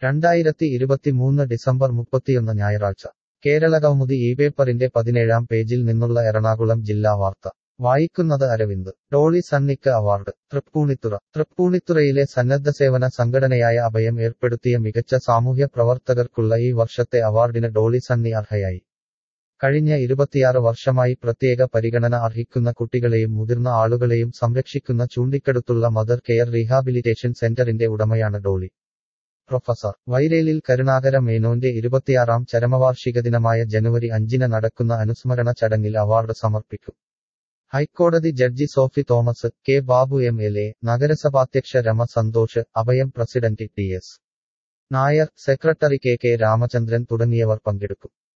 രണ്ടായിരത്തി ഇരുപത്തിമൂന്ന് ഡിസംബർ മുപ്പത്തിയൊന്ന് ഞായറാഴ്ച കേരളകൗമുദി ഈ പേപ്പറിന്റെ പതിനേഴാം പേജിൽ നിന്നുള്ള എറണാകുളം ജില്ലാ വാർത്ത വായിക്കുന്നത് അരവിന്ദ് ഡോളി സണ്ണിക്ക് അവാർഡ് തൃപ്പൂണിത്തുറ തൃപ്പൂണിത്തുറയിലെ സന്നദ്ധസേവന സംഘടനയായ അഭയം ഏർപ്പെടുത്തിയ മികച്ച സാമൂഹ്യ പ്രവർത്തകർക്കുള്ള ഈ വർഷത്തെ അവാർഡിന് ഡോളി സണ്ണി അർഹയായി കഴിഞ്ഞ ഇരുപത്തിയാറ് വർഷമായി പ്രത്യേക പരിഗണന അർഹിക്കുന്ന കുട്ടികളെയും മുതിർന്ന ആളുകളെയും സംരക്ഷിക്കുന്ന ചൂണ്ടിക്കടുത്തുള്ള മദർ കെയർ റീഹാബിലിറ്റേഷൻ സെന്ററിന്റെ ഉടമയാണ് ഡോളി പ്രൊഫസർ വൈരേലിൽ കരുണാകര മേനോന്റെ ഇരുപത്തിയാറാം ചരമവാർഷിക ദിനമായ ജനുവരി അഞ്ചിന് നടക്കുന്ന അനുസ്മരണ ചടങ്ങിൽ അവാർഡ് സമർപ്പിക്കും ഹൈക്കോടതി judge Sophy Thomas K Babu M L A നഗരസഭാധ്യക്ഷ Rema Santhosh Abhayam president T S Nair secretary K K Ramachandran തുടങ്ങിയവർ പങ്കെടുക്കും